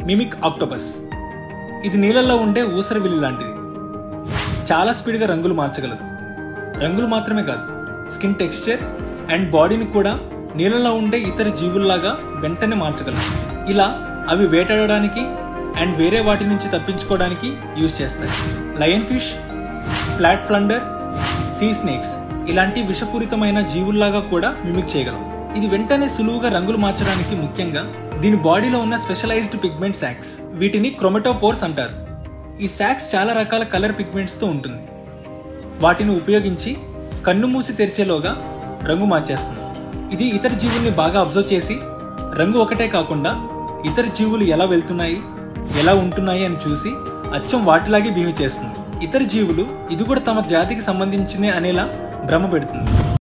mimic octopus ఇది నీళ్ళల్లో ఉండే ఊసరవిల్లి లాంటిది చాలా స్పీడ్గా రంగులు మార్చగలదు రంగులు మాత్రమే కాదు స్కిన్ టెక్స్చర్ అండ్ బాడీని కూడా నీళ్ళలో ఉండే ఇతర జీవుల్లాగా వెంటనే మార్చగలదు ఇలా అవి వేటాడడానికి అండ్ వేరే వాటి నుంచి తప్పించుకోవడానికి యూజ్ చేస్తాయి lion fish flat flounder sea snakes ఇలాంటి విషపూరితమైన జీవుల్లాగా కూడా మిమిక్ చేయగలవు ఇది వెంటనే సులువుగా రంగులు మార్చడానికి ముఖ్యంగా దీని బాడీలో ఉన్న స్పెషలైజ్డ్ పిగ్మెంట్ సాక్స్ వీటిని క్రొమెటోపోర్స్ అంటారు ఈ సాక్స్ చాలా రకాల కలర్ పిగ్మెంట్స్ తో ఉంటుంది వాటిని ఉపయోగించి కన్ను మూసి తెరిచేలోగా రంగు మార్చేస్తుంది ఇది ఇతర జీవుల్ని బాగా అబ్జర్వ్ చేసి రంగు ఒకటే కాకుండా ఇతర జీవులు ఎలా వెళ్తున్నాయి ఎలా ఉంటున్నాయి అని చూసి అచ్చం వాటిలాగే బిహేవ్ చేస్తుంది ఇతర జీవులు ఇది కూడా తమ జాతికి సంబంధించిందే అనేలా భ్రమ పెడుతుంది